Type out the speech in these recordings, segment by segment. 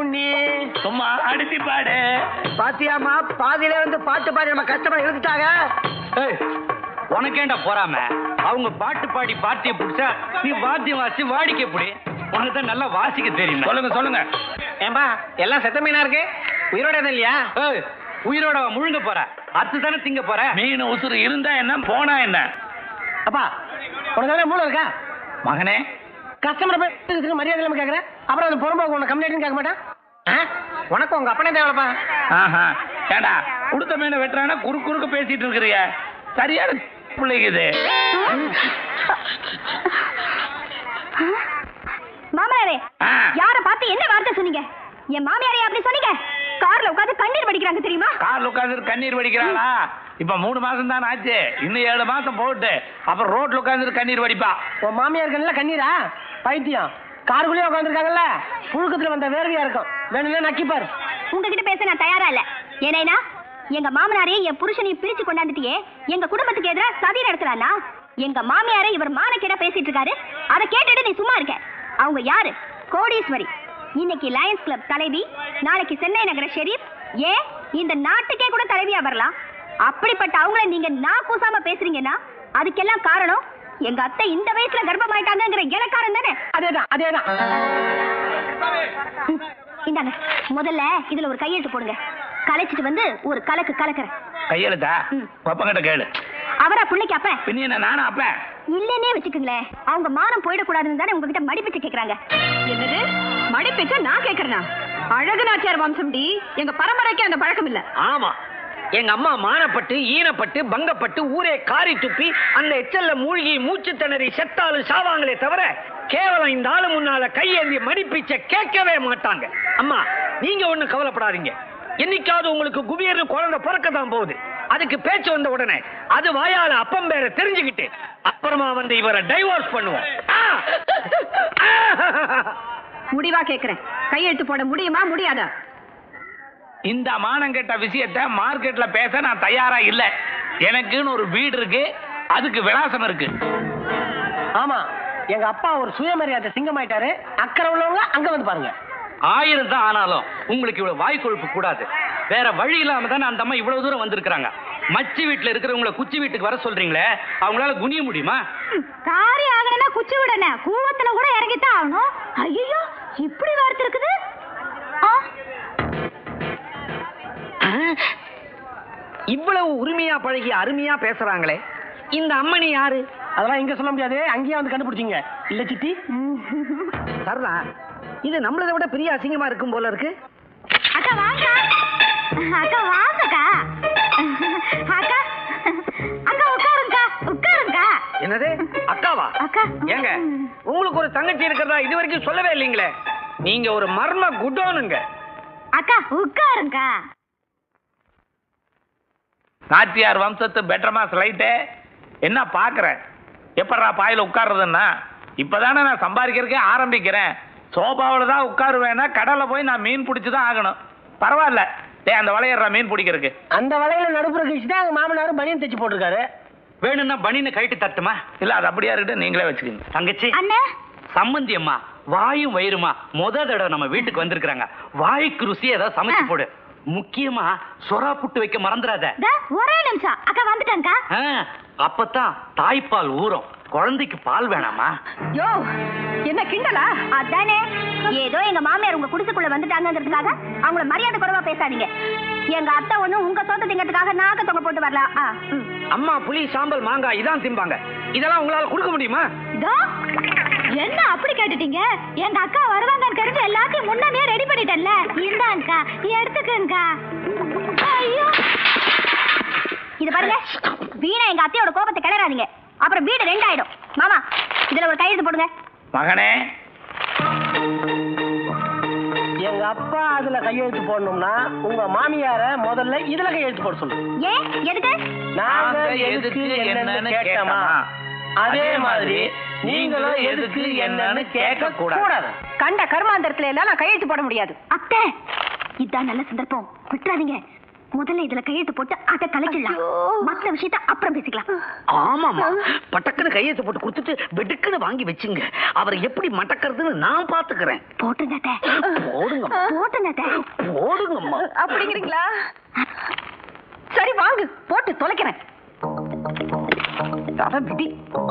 நீ சும்மா அடிச்சு பாடு பாத்தியாமா பாதியில வந்து பாட்டு பாடி நம்ம கஷ்டமா இழுத்துட்டாங்க ஏய், உனக்கேண்டா போறாம அவங்க பாட்டு பாடி பாட்டிய புடிச்சா நீ வாத்தியம் வாசி வாடிக்கை புடி உனக்கு தான் நல்லா வாசிக்க தெரியும் சொல்லுங்க சொல்லுங்க ஏம்பா எல்லாம் செத்த மீனா இருக்கு உயிரோட எதுவும் இல்லையா ஏய், உயிரோட முழுங்க போற அத்து தானே திங்க போற மீன் உசுறு இருந்தா என்ன போனா என்ன அப்பா உனக்கு மூளை இருக்கா மகனே கஸ்டமர் போய் மரியாதை இல்லாம கேக்குறேன் அப்புறம் அந்த பொறுமை உனக்கு கம்ப்ளைண்ட் கேட்க மாட்டான் ஆ? உனக்கு உங்க அப்பனே தேவைப்பா ஆஹா ஏடா கொடுத்த மீனை வெட்டுறானா குறு குறுக்க பேசிட்டு இருக்கிறிய சரியான பிள்ளைங்க இது மாமனாரே ஆ. யார பார்த்து என்ன வார்த்தை சொன்னீங்க என் மாமியாரே அப்படி சொன்னீங்க கார்ல உட்கார்ந்து கண்ணீர் வடிக்கிறாங்க தெரியுமா கார்ல உட்காந்துட்டு கண்ணீர் வடிக்கிறாளா இப்ப மூணு மாசம் தான் ஆச்சு இன்னும் ஏழு மாசம் போட்டு அப்புறம் ரோட்ல உட்காந்துட்டு கண்ணீர் வடிப்பா உன் மாமியார் கண்ணுல கண்ணீரா பைத்தியம் காருக்குள்ளேயே உட்காந்துருக்காங்கல்ல புழுக்கத்துல வந்த வேர்வையா இருக்கும் வேணும்னா நக்கிப்பாரு உங்ககிட்ட பேச நான் தயாரா இல்ல ஏனேனா எங்க மாமனாரையும் என் புருஷனையும் பிரிச்சு கொண்டாந்துட்டியே எங்க குடும்பத்துக்கு எதிரா சதி நடத்துறானா எங்க மாமியாரை இவர் மானக்கேடா பேசிட்டு இருக்காரு அதை கேட்டுட்டு நீ சும்மா இருக்க அவங்க யாரு கோடீஸ்வரி இன்னைக்கு லயன்ஸ் கிளப் தலைவி நாளைக்கு சென்னை நகர ஷெரீப் ஏன் இந்த நாட்டுக்கே கூட தலைவியா வரலாம் அப்படிப்பட்ட அவங்கள நீங்க நான் கூசாம பேசுறீங்கன்னா அதுக்கெல்லாம் காரணம் எங்க அத்தை இந்த வயசுல கர்ப்பமாயிட்டாங்கங்கிற இலக்காரம் தானே அதேதான் அதேதான் இந்தாங்க முதல்ல இதுல ஒரு கையெழுத்து போடுங்க கலைச்சிட்டு வந்து ஒரு கலக்கு கலக்குறேன் கையெழுத்தா ம். பப்பங்கிட்ட கேளு அவரா பிள்ளைக்கு அப்ப பின்ன என்ன நானும் அப்ப இல்லன்னே வச்சுக்கோங்களேன் அவங்க மானம் போயிடக்கூடாதுன்னு தானே உங்ககிட்ட மடிப்பிச்சு கேக்குறாங்க என்னது மடிப்பேச்ச நான் கேக்குறேனா அழகு நாச்சியார் வம்சம் டி எங்க பரம்பரைக்கு அந்த பழக்கம் இல்ல ஆமா எங்க அம்மா மானப்பட்டு ஈனப்பட்டு பங்கப்பட்டு ஊரே காரி துப்பி அந்த எச்சல்ல மூழ்கி மூச்சு திணறி செத்தாலும் சாவாங்களே தவிர கேவலம் இந்த ஆளு முன்னால கையேந்தி மடிப்பிச்ச கேட்கவே மாட்டாங்க அம்மா நீங்க ஒண்ணு கவலைப்படாதீங்க என்னைக்காவது உங்களுக்கு குபீர்னு குழந்தை பிறக்க தான் போகுது அதுக்கு பேச்சு வந்த உடனே அது வாயால அப்பம் பேரை தெரிஞ்சுக்கிட்டு அப்புறமா வந்து இவரை டைவோர்ஸ் பண்ணுவோம் ஆ! ஆ! முடிவா கேக்குறேன் கையெழுத்து போட முடியுமா முடியாதா இந்த மானம் கெட்ட விஷயத்த மார்க்கெட்ல பேச நான் தயாரா இல்ல எனக்குன்னு ஒரு வீடு இருக்கு அதுக்கு விலாசம் இருக்கு ஆமா எங்க அப்பா ஒரு சுயமரியாதை சிங்கமாயிட்டாரு அக்கறை உள்ளவங்க அங்க வந்து பாருங்க ஆயிரம் தான் ஆனாலும் உங்களுக்கு இவ்வளவு வாய் கொழுப்பு கூடாது வேற வழி இல்லாம தானே அந்த அம்மா இவ்வளவு தூரம் வந்திருக்காங்க மச்சி வீட்டுல இருக்கிறவங்கள குச்சி வீட்டுக்கு வர சொல்றீங்களே அவங்களால குனிய முடியுமா காரியம் ஆகணும்னா குச்சி விடனே கூவத்துல கூட இறங்கித்தான் ஆகணும் ஐயோ இப்படி வார்த்தை இருக்குது ஆ, இவ்வளவு உரிமையா பழகி அருமையா பேசுறாங்களே இந்த அம்மணி யாரு அதெல்லாம் இங்க சொல்ல முடியாது அங்கேயே வந்து கண்டுபிடிச்சீங்க இல்ல சித்தி சர்ரா இது நம்மளதை விட பெரிய அசிங்கமா இருக்கும் போல இருக்கு அக்கா வாங்க அக்கா வாங்கக்கா அக்கா அக்கா உட்காருங்கக்கா உட்காருங்கக்கா என்னது அக்காவா அக்கா ஏங்க உங்களுக்கு ஒரு தங்கச்சி இருக்கிறதா இது வரைக்கும் சொல்லவே இல்லைங்களே நீங்க ஒரு மர்ம குடோனுங்க அக்கா உட்காருங்கக்கா நாச்சியார் வம்சத்து பெட்டர்மாஸ் லைட்டு என்ன பாக்குற எப்படா பாயில உட்கார்றதுன்னா இப்பதானே நான் சம்பாதிக்கிறதுக்கே ஆரம்பிக்கிறேன் சோபாவில் தான் உட்காருவேன்னா கடல்ல போய் நான் மீன் பிடிச்சி தான் ஆகணும் பரவாயில்ல டேய் அந்த வளையறா மீன் பிடிக்கிறதுக்கு அந்த வலையில நடுப்புற கழிச்சு தான் எங்க மாமனார் பனியன் தைச்சு போட்டிருக்காரு வேணும்னா பனின்னு கைட்டு தட்டுமா இல்ல அது அப்படியே இருக்கட்டும் நீங்களே வச்சுக்கோங்க தங்கச்சி அண்ணே சம்மந்தி அம்மா வாயும் வயிறுமா முத தடவை நம்ம வீட்டுக்கு வந்திருக்கிறாங்க வாய்க்கு ருசி ஏதாவது சமைச்சு ஆ. போடு முக்கியமா சொரா புட்டு வைக்க மறந்துடாத தா, ஒரே நிமிஷம் அக்கா வந்துட்டாங்கக்கா ஆ, அப்பதான் தாய்ப்பால் ஊறும் குழந்தைக்கு பால் வேணாமா யோ என்ன கிண்டலா அதானே ஏதோ எங்க மாமியார் உங்க குடிசைக்குள்ள வந்துட்டாங்கிறதுக்காக அவங்கள மரியாதை குறைவா பேசாதீங்க எங்க அத்தை ஒண்ணு உங்க சொந்த திங்கறதுக்காக நாக்க தொங்க போட்டு வரலாம் ஆ, ம். அம்மா புளி சாம்பல் மாங்காய் இதான் திம்பாங்க இதெல்லாம் உங்களால கொடுக்க முடியுமா இதோ, என்ன அப்படி கேட்டுட்டீங்க எங்க அக்கா வருவாங்கன்னு தெரிஞ்சு எல்லாத்தையும் முன்னாடியே ரெடி பண்ணிட்டேன்ல இந்தாங்கக்கா எடுத்துக்கங்கக்கா ஐயோ இது பாருங்க வீணா எங்க அத்தையோட கோபத்தை கிளறாதீங்க அப்புறம் வீடு ரெண்டாயிடும் மாமா இதுல ஒரு கையெழுத்து போடுங்க மகனே எங்க அப்பா அதுல கையெழுத்து போடணும்னா உங்க மாமியார முதல்ல இதுல கையெழுத்து போட சொல்லு ஏன் எதுக்கு நாங்க எதுக்கு என்னன்னு கேட்டோமா அதே மாதிரி நீங்களும் எதுக்கு என்னன்னு கேட்க கூடாது கண்ட கர்மாந்தரத்துல எல்லாம் நான் கையெழுத்து போட முடியாது அத்தை இதான் நல்ல சந்தர்ப்பம் விட்டுறாதீங்க முதல்ல இதுல கையெழுத்து போட்டு அதை கலைச்சிடலாம் மத்த விஷயத்த அப்புறம் பேசிக்கலாம் ஆமாமா பட்டக்குன்னு கையெழுத்து போட்டு கொடுத்துட்டு வெடுக்குன்னு வாங்கி வச்சுங்க அவரை எப்படி மடக்கிறதுன்னு நான் பாத்துக்கிறேன் போட்டுங்க அத்தை. போடுங்க போட்டுங்க அத்தை. போடுங்கம்மா அப்படிங்கிறீங்களா சரி வாங்கு போட்டு தொலைக்கிறேன் தர விதி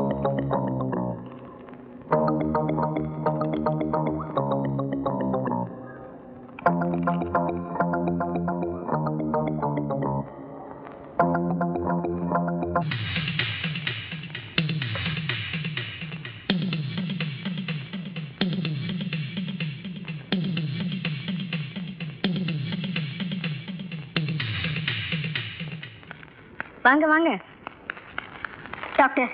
வாங்க வாங்க டாக்டர்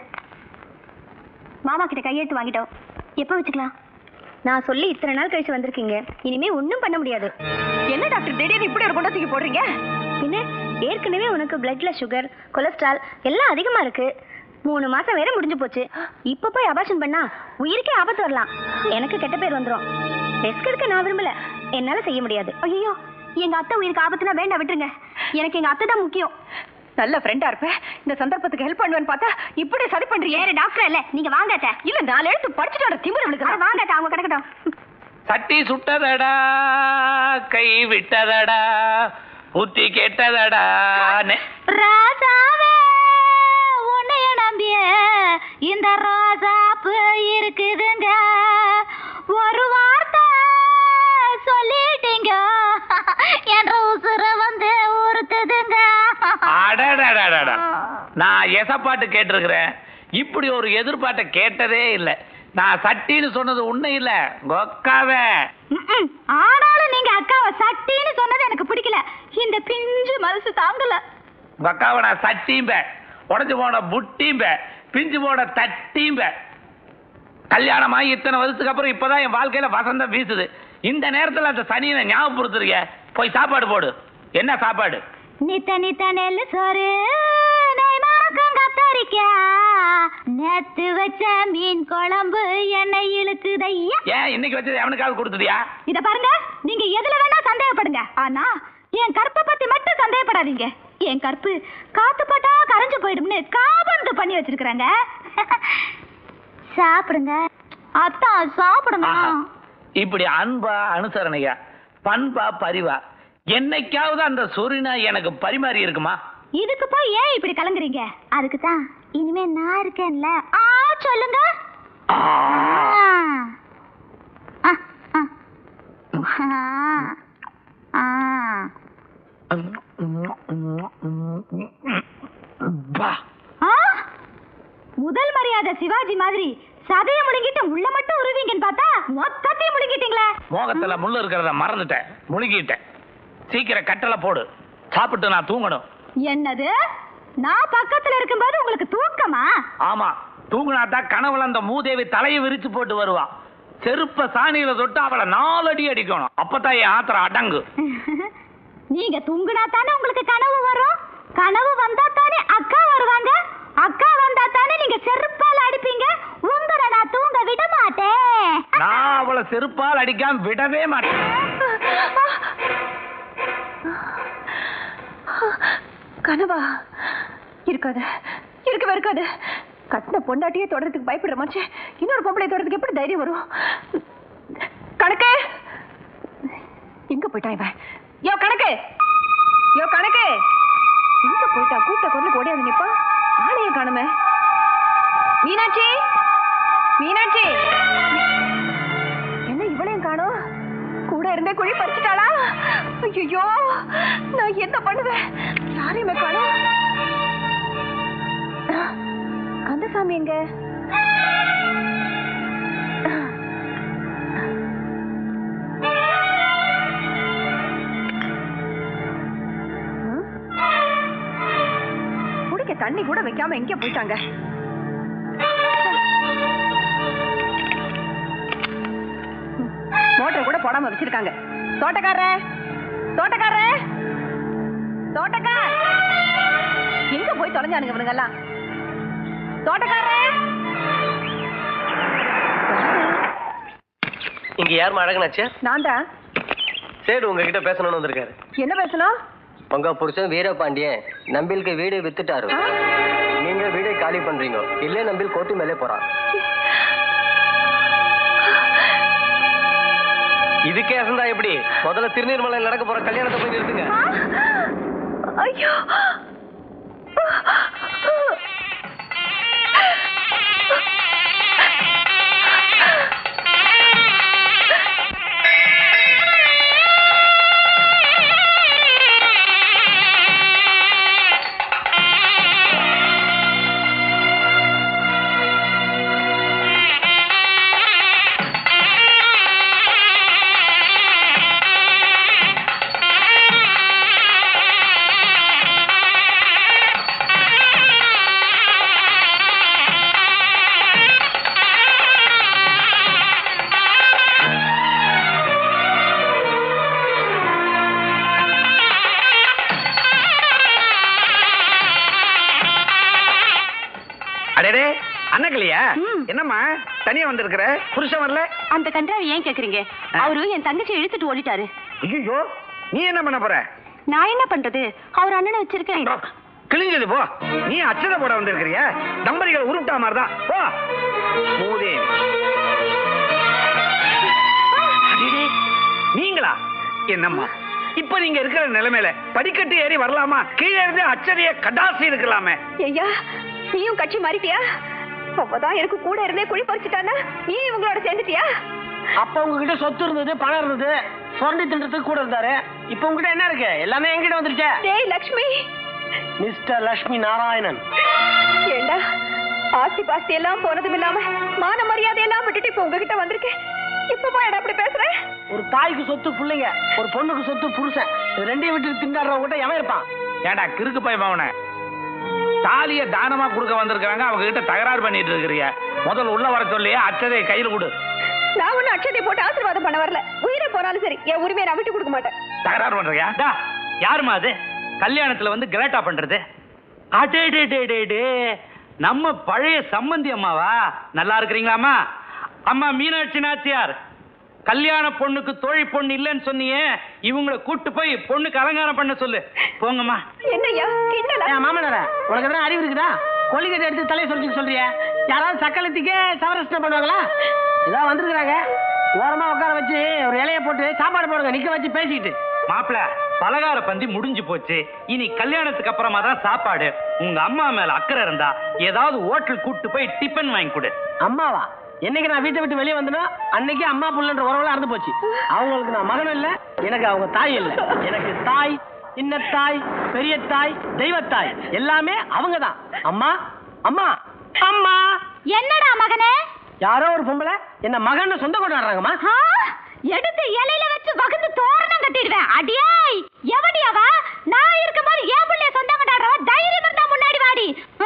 மாமா கிட்ட கையெழுத்து வாங்கிட்டோம் எப்போ வச்சுக்கலாம் நான் சொல்லி இத்தனை நாள் கழிச்சு வந்திருக்கீங்க இனிமே ஒண்ணும் பண்ண முடியாது என்ன டாக்டர் திடீர்னு இப்படி ஒரு கொண்டா தூக்கி போடுறீங்க பின்ன ஏற்கனவே உனக்கு பிளட்ல சுகர் கொலஸ்ட்ரால் எல்லாம் அதிகமா இருக்கு மூணு மாசம் வேற முடிஞ்சு போச்சு இப்ப போய் அபாஷன் பண்ணா உயிருக்கே ஆபத்து வரலாம் எனக்கு கெட்ட பேர் வந்துரும் ரெஸ்க் எடுக்க நான் விரும்பல என்னால செய்ய முடியாது ஐயோ எங்க அத்தை உயிருக்கு ஆபத்துனா வேண்டாம் விட்டுருங்க எனக்கு எங்க அத்தை தான் முக்கியம் நல்ல ஃப்ரெண்டா இருப்பேன் இந்த சந்தர்ப்பத்துக்கு ஹெல்ப் பண்ணுவேன்னு பார்த்தா இப்படி சரி பண்றீங்க வேற டாக்டர் இல்ல நீங்க வாங்க அத்தை இல்ல நாலு எழுத்து படிச்சுட்டு வர திமிரு அட, விழுக்கு வாங்க அத்தை அவங்க கிடக்கட்டும் சட்டி சுட்டதடா கை விட்டதடா புத்தி கெட்டதடா நெ- ராசாவே உன்னைய நம்பிய இந்த ரோசாப்பு இருக்குதுங்க ஒரு வார்த்தை சொல்லிட்டீங்க என்ற உசுர வந்து உறுத்துதுங்க அடடடடடா. நான் எசப்பாட்டு கேட்டிருக்கிறேன் இப்படி ஒரு எதிர்பார்ட்டை கேட்டதே இல்லை நான் சட்டின்னு சொன்னது உண்மை இல்ல கொக்காவே ம்ம். ஆனாலும் நீங்க அக்காவை சட்டின்னு சொன்னது எனக்கு பிடிக்கல இந்த பிஞ்சு மனசு தாங்கல கொக்காவை நான் சட்டியும்ப உடஞ்சு போன புட்டியும்ப பிஞ்சு போன தட்டியும்ப கல்யாணமாகி இத்தனை வருஷத்துக்கு அப்புறம் இப்பதான் என் வாழ்க்கையில வசந்தம் வீசுது இந்த நேரத்துல அந்த சனியை ஞாபகப்படுத்துறீங்க போய் சாப்பாடு போடு என்ன சாப்பாடு நித்த நித்த நெல்லு சோறு நெய் மணக்கும் கத்தரிக்கா நேத்து வச்ச மீன் குழம்பு என்னை இழுக்குதையா ஏன் இன்னைக்கு வச்சது எவனுக்காவது கொடுத்துட்டியா இத பாருங்க நீங்க எதுல வேணா சந்தேகப்படுங்க ஆனா என் கற்பை பத்தி மட்டும் சந்தேகப்படாதீங்க என் கற்பு காத்து பட்டா கரைஞ்சு போயிடும்னு காபந்து பண்ணி வச்சிருக்காங்க சாப்பிடுங்க அத்தான் சாப்பிடுங்க ஆஹா. இப்படி அன்பா அனுசரணையா பண்பா பரிவா என்னைக்காவது அந்த சொரினா எனக்கு பரிமாறி இருக்குமா இதுக்கு போய் ஏன் இப்படி கலங்குறீங்க அதுக்கு தான் இனிமே நான் இருக்கேன்ல ஆ சொல்லுங்க ஆ. ஆ. ஆ, ஆ. ஆ. பா. ஆ? முதல் மரியாதை சிவாஜி மாதிரி சதைய முழுங்கிட்டு உள்ள மட்டும் உருவீங்கன்னு பார்த்தா மொத்தத்தையும் முழுங்கிட்டீங்களே மோகத்துல முள்ளு இருக்கிறத மறந்துட்டேன் முழுகிட்டேன் சீக்கிரம் கட்டளை போடு சாப்பிட்டு நான் தூங்கணும் என்னது நான் பக்கத்துல இருக்கும்போது உங்களுக்கு தூக்கமா ஆமா தூங்கினா தான் கனவுல அந்த மூதேவி தலையை விரிச்சு போட்டு வருவா செருப்ப சாணியில தொட்டு அவளை நாலடி அடிக்கணும் அப்பதான் என் ஆத்திரம் அடங்கு நீங்க தூங்குனா தானே உங்களுக்கு கனவு வரும் கனவு வந்தா தானே அக்கா வருவாங்க அக்கா வந்தா தானே நீங்க செருப்பால அடிப்பீங்க உங்களை நான் தூங்க விட மாட்டேன் நான் அவளை செருப்பால் அடிக்காம விடவே மாட்டேன் கனவா இருக்காது இருக்கவே இருக்காது கட்டின பொண்டாட்டியே தொடறதுக்கு பயப்படுற மனுஷன் இன்னொரு பொம்பளை தொடறதுக்கு எப்படி தைரியம் வரும் கணக்கு எங்க போயிட்டான் இவன் யோ கணக்கு யோ கணக்கு எங்க போயிட்டான் கூட்ட குரலுக்கு ஓடியாந்து நிப்பா ஆளைய காணுமே மீனாட்சி மீனாட்சி என்ன இவளையும் காணோம் கூட இருந்தே குழி பறிச்சுட்டாளா ஐயோ நான் என்ன பண்ணுவேன் யாரையுமே காணோம் கந்தசாமி எங்க குடிக்க தண்ணி கூட வைக்காம எங்க போயிட்டாங்க மோட்டர் கூட போடாம வச்சிருக்காங்க தோட்டக்காரர தோட்டக்காரர தோட்டக்கார் எங்க போய் தொலைஞ்சானுங்க இவனுங்க எல்லாம் தோட்டக்காரர இங்க யாருமா அழகனாச்சு நான் தான் சேடு உங்ககிட்ட பேசணும்னு வந்திருக்காரு என்ன பேசணும் உங்க புருஷன் வீரபாண்டியன் நம்பிலுக்கு வீடு வித்துட்டாரு நீங்க வீடை காலி பண்றீங்க இல்ல நம்பில் கோர்ட்டு மேலே போறான் இதுக்கே அசந்தா எப்படி முதல்ல திருநீர்மலையில் நடக்க போற கல்யாணத்தை போய் நிறுத்துங்க ஐயோ அடடே அண்ணக்கலையா ம். என்னம்மா தனியா வந்திருக்கிற புருஷன் வரல அந்த கன்றாவை ஏன் கேக்குறீங்க அவரு என் தங்கச்சி இழுத்துட்டு ஓடிட்டாரு ஐயோ நீ என்ன பண்ண போற நான் என்ன பண்றது அவர் அண்ணனை வச்சிருக்கேன் கிழிஞ்சது போ நீ அச்சதை போட வந்திருக்கிறிய தம்பதிகள் உருட்டா மாதிரிதான் போ மூதேவி அடடே, நீங்களா என்னம்மா இப்ப நீங்க இருக்கிற நிலைமையில படிக்கட்டு ஏறி வரலாமா கீழே இருந்து அச்சதைய கடாசி இருக்கலாமே ஐயா நீயும் கட்சி மாறிட்டியா அவதான் எனக்கு கூட இருந்தே குழி பறிச்சுட்டானா நீ இவங்களோட சேர்ந்துட்டியா அப்ப உங்ககிட்ட சொத்து இருந்தது பணம் இருந்தது சுரண்டி தின்றதுக்கு கூட இருந்தாரு இப்ப உங்ககிட்ட என்ன இருக்கு எல்லாமே என்கிட்ட வந்துருச்சே டேய் லக்ஷ்மி மிஸ்டர் லட்சுமி நாராயணன் ஏண்டா ஆஸ்தி பாஸ்தி எல்லாம் போனதும் இல்லாம மான மரியாதை எல்லாம் விட்டுட்டு இப்ப உங்ககிட்ட வந்திருக்கேன் இப்ப போய் அப்படி பேசுற ஒரு தாய்க்கு சொத்து பிள்ளைங்க ஒரு பொண்ணுக்கு சொத்து புருஷன் இது ரெண்டையும் விட்டு திண்டாடுறவங்க கிட்ட எவன் இருப்பான் ஏண்டா கிறுக்கு பை மவன தாலிய தானமா கொடுக்க வந்திருக்காங்க அவங்க கிட்ட தகராறு பண்ணிட்டு இருக்கிறீங்க முதல்ல உள்ள வர சொல்லியே அச்சதையை கையில கொடு நான் ஒண்ணு அட்சதை போட்டு ஆசீர்வாதம் பண்ண வரல உயிரை போனாலும் சரி என் உரிமையை நான் விட்டு கொடுக்க மாட்டேன் தகராறு பண்றியா டா, யாரும்மா அது கல்யாணத்துல வந்து கலாட்டா பண்றது அடே டே டே டே டே நம்ம பழைய சம்பந்தி அம்மாவா நல்லா இருக்கிறீங்களாம்மா அம்மா மீனாட்சி நாச்சியார் கல்யாண பொண்ணுக்கு தோழி பொண்ணு இல்லைன்னு சொன்னியே இவங்கள கூட்டு போய் பொண்ணுக்கு அலங்காரம் பண்ண சொல்லு போங்கம்மா என்னய்யா கிண்டலா ஏன் மாமனார உனக்கு எதனா அறிவு இருக்குதா கொல்லிக்கட்டை எடுத்து தலையை சொல்லிட்டு சொல்றிய யாராவது சக்கலத்துக்கே சவரசனம் பண்ணுவாங்களா இதான் வந்திருக்கிறாங்க ஓரமா உட்கார வச்சு ஒரு இலைய போட்டு சாப்பாடு போடுங்க நிக்க வச்சு பேசிக்கிட்டு மாப்பிள பலகார பந்தி முடிஞ்சு போச்சு இனி கல்யாணத்துக்கு அப்புறமா தான் சாப்பாடு உங்க அம்மா மேல அக்கறை இருந்தா ஏதாவது ஹோட்டல் கூட்டு போய் டிபன் வாங்கி கொடு அம்மாவா என்னைக்கு நான் வீட்டை விட்டு வெளியே வந்தனோ அன்னைக்கு அம்மா புள்ளன்ற உறவுல அறுந்து போச்சு அவங்களுக்கு நான் மகனும் இல்ல எனக்கு அவங்க தாய் இல்ல எனக்கு தாய் சின்ன தாய் பெரிய தாய் தெய்வத்தாய் எல்லாமே அவங்க தான் அம்மா அம்மா அம்மா என்னடா மகனே யாரோ ஒரு பொம்பளை என்ன மகன் சொந்த கொண்டாடுறாங்கம்மா ஆ, எடுத்து இலையில வச்சு வகுந்து தோரணம் கட்டிடுவேன் அடியாய் எவடி அவ நான் இருக்கும்போது ஏன் புள்ளைய சொந்தம் கொண்டாடுறவ தைரியம் இருந்தா முன்னாடி வாடி ஆ?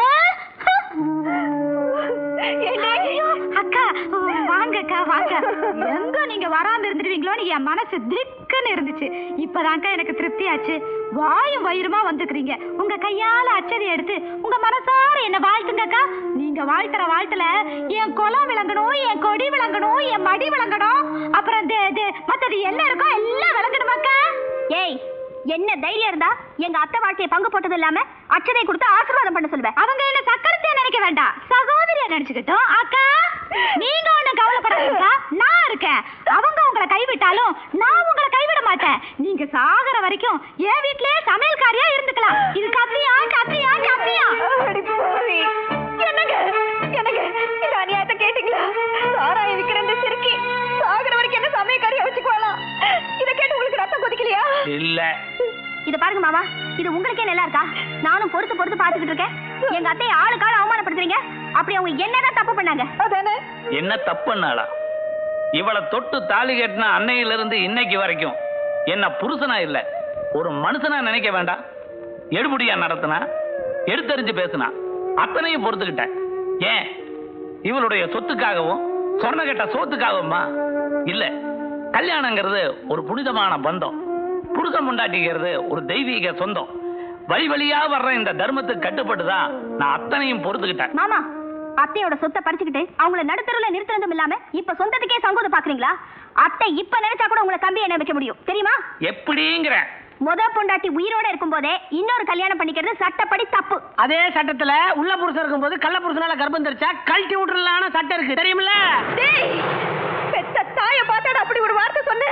ஐயோ, அக்கா வாங்க அக்கா வாங்க எங்க நீங்க வராம இருந்துருவீங்களோன்னு என் மனசு திக்குன்னு இருந்துச்சு இப்பதான்க்கா எனக்கு திருப்தி ஆச்சு வாயும் வயிறுமா வந்துக்கிறீங்க உங்க கையால அச்சதை எடுத்து உங்க மனசார என்ன வாழ்த்துங்கக்கா நீங்க வாழ்த்துற வாழ்த்துல என் குலம் விளங்கணும் என் கொடி விளங்கணும் என் மடி விளங்கணும் அப்புறம் தே- தே- மத்தது என்ன இருக்கோ எல்லாம் விளங்கணுமாக்கா ஏய் என்ன தைரியம் இருந்தா எங்க அத்தை வாழ்க்கையை பங்கு போட்டது இல்லாம அச்சதை கொடுத்து ஆசீர்வாதம் பண்ண சொல்லுவேன் அவங்க என்ன சக்கரத்தையா நினைக்க வேண்டாம் சகோதரியா நினைச்சுக்கிட்டோம் அக்கா நீங்க ஒண்ணும் கவலைப்படாதீங்கக்கா நான் இருக்கேன் அவங்க உங்களை கைவிட்டாலும் நான் உங்களை கைவிட மாட்டேன் நீங்க சாகர வரைக்கும் என் வீட்லயே சமையல்காரியா இருந்துக்கலாம் இது கத்தியா கத்தியா கத்தியா அடி போடி. என்னங்க என்னங்க இந்த அநியாயத்தை கேட்டீங்களா சாராயம் விக்கிற இந்த சிறுக்கி சாகுற வரைக்கும் என்ன சமயக்காரியா வச்சுக்குவாளாம் இத கேட்டு உங்களுக்கு ரத்தம் கொதிக்கலையா இல்ல இத பாருங்க மாமா இது உங்களுக்கே நல்லா இருக்கா நானும் பொறுத்து பொறுத்து பாத்துக்கிட்டு இருக்கேன் எங்க அத்தையை ஆளுக்கால அவமானப்படுத்துறீங்க அப்படி அவங்க என்னதான் தப்பு பண்ணாங்க அதானே என்ன தப்புன்னாளா இவளை தொட்டு தாலி கட்டின அன்னையில இருந்து இன்னைக்கு வரைக்கும் என்ன புருஷனா இல்ல ஒரு மனுஷனா நினைக்க வேண்டாம் எடுபடியா நடத்தினா எடுத்தறிஞ்சு பேசினா அத்தனையும் பொறுத்துக்கிட்டேன் ஏன் இவளுடைய சொத்துக்காகவும் சொர்ண கட்ட சோத்துக்காகவுமா இல்ல கல்யாணங்கிறது ஒரு புனிதமான பந்தம் புருஷன் முண்டாட்டிக்கிறது ஒரு தெய்வீக சொந்தம் வழி வழியா வர்ற இந்த தர்மத்துக்கு கட்டுப்பட்டு தான் நான் அத்தனையும் பொறுத்துக்கிட்டேன் மாமா அத்தையோட சொத்தை பறிச்சுக்கிட்டு அவங்கள நடுத்தருல நிறுத்துறதும் இல்லாம இப்ப சொந்தத்துக்கே சங்கோதம் பாக்குறீங்களா அத்தை இப்ப நினைச்சா கூட உங்களை கம்பி என்ன வைக்க முடியும் தெரியுமா எப்படிங்கிற முத பொண்டாட்டி உயிரோட இருக்கும்போதே இன்னொரு கல்யாணம் பண்ணிக்கிறது சட்டப்படி தப்பு அதே சட்டத்துல உள்ள புருஷன் இருக்கும்போது கள்ள புருஷனால கர்ப்பம் தெரிச்சா கழட்டி விட்டுறலான சட்டம் இருக்கு தெரியுமில்ல டேய் பெத்த தாய பார்த்தாடா அப்படி ஒரு வார்த்தை சொன்ன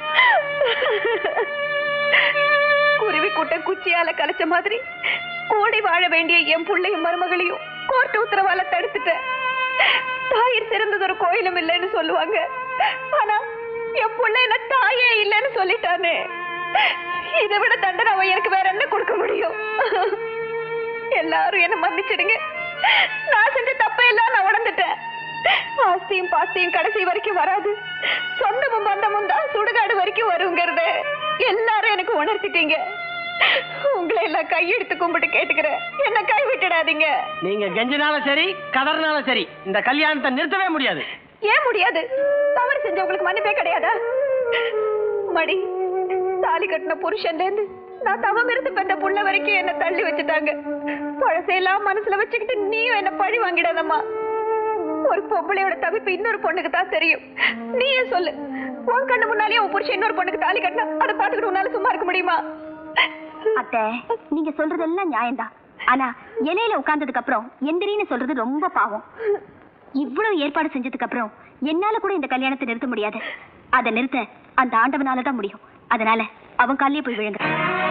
குருவி கூட்ட குச்சியால கலைச்ச மாதிரி கூடி வாழ வேண்டிய என் புள்ளையும் மருமகளையும் கோர்ட்டு உத்தரவால தடுத்துட்டேன் தாயிர் சிறந்தது ஒரு கோயிலும் இல்லைன்னு சொல்லுவாங்க ஆனா என் புள்ள என்ன தாயே இல்லைன்னு சொல்லிட்டானே இதை விட தண்டனை அவன் எனக்கு வேற என்ன கொடுக்க முடியும் எல்லாரும் என்ன மன்னிச்சிடுங்க நான் செஞ்ச தப்பே எல்லாம் நான் உணர்ந்துட்டேன் ஆஸ்தியும் பாஸ்தியும் கடைசி வரைக்கும் வராது சொந்தமும் பந்தமும் தான் சுடுகாடு வரைக்கும் வருங்கிறத எல்லாரும் எனக்கு உணர்த்திட்டீங்க உங்களை எல்லாம் கையெடுத்து கும்பிட்டு கேட்டுக்கிறேன் என்ன கை விட்டுடாதீங்க நீங்க கெஞ்சினாலும் சரி கதறினாலும் சரி இந்த கல்யாணத்தை நிறுத்தவே முடியாது ஏன் முடியாது தவறு செஞ்சவங்களுக்கு மன்னிப்பே கிடையாதா மடி தாலி கட்டின புருஷன்ல இருந்து நான் தவம் இருந்து பெற்ற புள்ள வரைக்கும் என்ன தள்ளி வச்சுட்டாங்க பழசையெல்லாம் மனசுல வச்சுக்கிட்டு நீயும் என்ன பழி வாங்கிடாதம்மா ஒரு பொம்பளையோட தவிப்பு இன்னொரு பொண்ணுக்கு தான் தெரியும் நீயே சொல்லு உன் கண்ணு முன்னாலேயே உன் புருஷன் இன்னொரு பொண்ணுக்கு தாலி கட்டினா அதை பார்த்துக்கிட்டு உன்னால சும்மா இருக்க முடியுமா அத்தை நீங்க சொல்றதெல்லாம் நியாயம்தான் ஆனா இலையில உட்கார்ந்ததுக்கு அப்புறம் எந்திரின்னு சொல்றது ரொம்ப பாவம் இவ்வளவு ஏற்பாடு செஞ்சதுக்கு அப்புறம் என்னால கூட இந்த கல்யாணத்தை நிறுத்த முடியாது அதை நிறுத்த அந்த ஆண்டவனால தான் முடியும் அதனால அவன் காலிலே போய் விழுங்க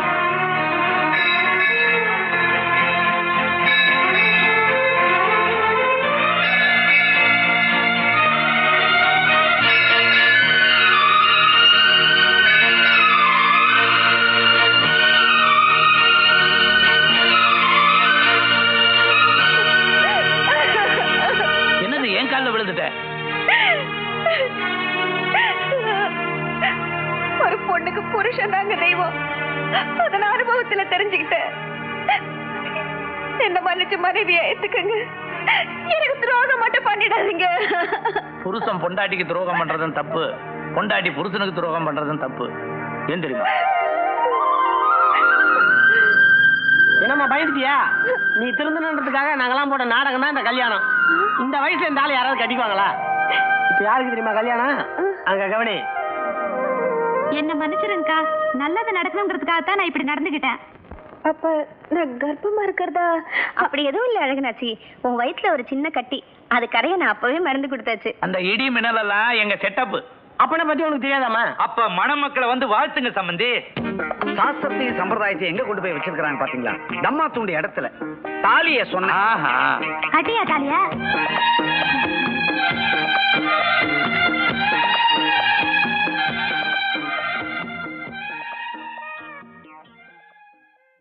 என்னது என் காலில் விழுந்துட்டேன் ஒரு பொண்ணுக்கு புருஷன் தாங்க தெய்வம் அத நான் அனுபவத்துல தெரிஞ்சுக்கிட்டேன் என்ன மன்னிச்சு மனைவியா ஏத்துக்கங்க எனக்கு துரோகம் மட்டும் பண்ணிடாதீங்க புருஷன் பொண்டாட்டிக்கு துரோகம் பண்றதும் தப்பு பொண்டாட்டி புருஷனுக்கு துரோகம் பண்றதும் தப்பு ஏன் தெரியுமா என்னம்மா பயந்துட்டியா நீ திருந்தணுன்றதுக்காக நாங்கெல்லாம் போட்ட நாடகம் தான் இந்த கல்யாணம் இந்த வயசுல இந்த ஆளு யாராவது கட்டிக்குவாங்களா இப்ப யாருக்கு தெரியுமா கல்யாணம் அங்க கவனி என்ன மன்னிச்சிருங்கக்கா நல்லது நடக்கணுங்கிறதுக்காக தான் நான் இப்படி நடந்துகிட்டேன் அப்ப நான் கர்ப்பமா இருக்கிறதா அப்படி எதுவும் இல்ல அழகுனாச்சி உன் வயித்துல ஒரு சின்ன கட்டி அது கரைய நான் அப்பவே மருந்து கொடுத்தாச்சு அந்த இடி மின்னல் எல்லாம் எங்க செட்டப் அப்பனை பத்தி உனக்கு தெரியாதாம்மா அப்ப மணமக்களை வந்து வாழ்த்துங்க சம்பந்தி சாஸ்திரத்தையும் சம்பிரதாயத்தையும் எங்க கொண்டு போய் வச்சிருக்காங்க பாத்தீங்களா தம்மா தூண்டி இடத்துல தாலிய சொன்ன ஆஹா அட்டியா தாலியா